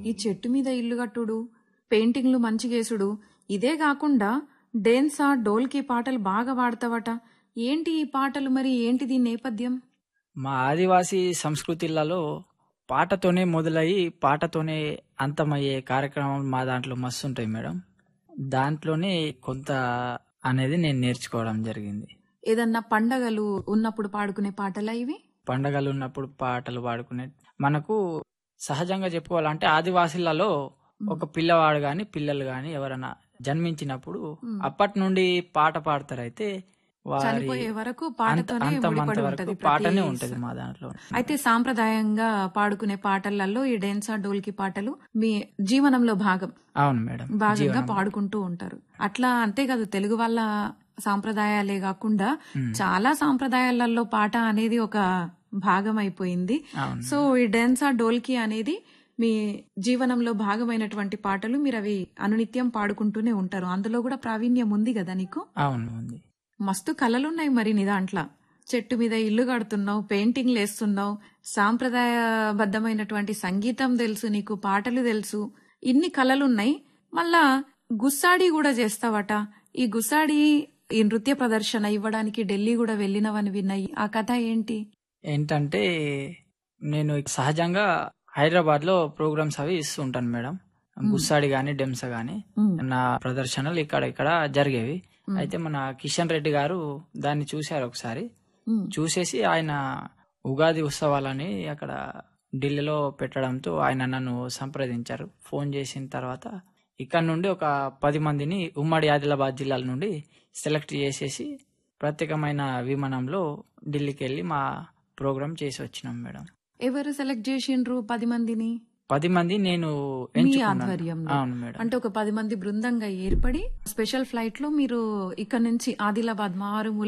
ఈ చెట్టు మీద ఇల్లు కట్టుడు పెయింటింగ్లు మంచిగేసుడు ఇదే కాకుండా డేన్సా డోల్కి పాటలు బాగా పాడతావట ఏంటి ఈ పాటలు మరి ఏంటి దీని నేపథ్యం మా ఆదివాసీ సంస్కృతిలలో పాటతోనే మొదలయ్యి పాటతోనే అంతమయ్యే కార్యక్రమాలు మా దాంట్లో మస్తు ఉంటాయి మేడం దాంట్లోనే కొంత అనేది నేను నేర్చుకోవడం జరిగింది ఏదన్నా పండగలు ఉన్నప్పుడు పాడుకునే పాటలా ఇవి పండగలు ఉన్నప్పుడు పాటలు పాడుకునే మనకు సహజంగా చెప్పుకోవాలంటే ఆదివాసీలలో ఒక పిల్లవాడు గాని పిల్లలు గాని ఎవరైనా జన్మించినప్పుడు అప్పటి నుండి పాట పాడతారు అయితే వారి చనిపోయే వరకు అంత పాటతోనే అంత ముడిపడి వరకు ఉంటది పాటనే ప్రతి ఉంటది మా దాంట్లో అయితే సాంప్రదాయంగా పాడుకునే పాటలలో ఈ డెన్సా డోల్కి పాటలు మీ జీవనంలో భాగం అవును మేడం భాగంగా పాడుకుంటూ ఉంటారు అట్లా అంతేకాదు తెలుగు వాళ్ళ సాంప్రదాయాలే కాకుండా చాలా సాంప్రదాయాలలో పాట అనేది ఒక భాగం అయిపోయింది అవును సో ఈ డెన్సా డోల్కి అనేది మీ జీవనంలో భాగమైనటువంటి పాటలు మీరు అవి అనునిత్యం పాడుకుంటూనే ఉంటారు అందులో కూడా ప్రావీణ్యం ఉంది కదా నీకు అవును ఉంది మస్తు కళలున్నాయి మరి నీ దాంట్లో చెట్టు మీద ఇల్లు కడుతున్నావు పెయింటింగ్లు వేస్తున్నావు సాంప్రదాయబద్ధమైనటువంటి సంగీతం తెలుసు నీకు పాటలు తెలుసు ఇన్ని కళలున్నాయి మళ్ళా గుస్సాడి కూడా చేస్తావట ఈ గుస్సాడి ఈ నృత్య ప్రదర్శన ఇవ్వడానికి ఢిల్లీ కూడా వెళ్ళినవని విన్నాయి ఆ కథ ఏంటి ఏంటంటే నేను సహజంగా హైదరాబాద్ లో ప్రోగ్రామ్స్ అవి ఇస్తూ ఉంటాను మేడం గుస్సాడి గాని డెమ్స గాని ఉమ్, నా ప్రదర్శనలు ఇక్కడ ఇక్కడ జరిగేవి అయితే మన కిషన్ రెడ్డి గారు దాన్ని చూశారు ఒకసారి ఉమ్, చూసేసి ఆయన ఉగాది ఉత్సవాలని అక్కడ ఢిల్లీలో పెట్టడంతో ఆయన నన్ను సంప్రదించారు ఫోన్ చేసిన తర్వాత ఇక్కడ నుండి ఒక పది మందిని ఉమ్మడి ఆదిలాబాద్ జిల్లాల నుండి సెలెక్ట్ చేసేసి ప్రత్యేకమైన విమానంలో ఢిల్లీకి వెళ్ళి మా ప్రోగ్రామ్ చేసి వచ్చినాం మేడం ఎవరు సెలెక్ట్ చేసిండ్రు పది మందిని పది మంది నేను మీ ఎంచుకున్నాను ఆధ్వర్యంలో అవును మేడం అంటే ఒక పది మంది బృందంగా ఏర్పడి స్పెషల్ ఫ్లైట్ లో మీరు ఇక్కడ నుంచి ఆదిలాబాద్ మారుమూల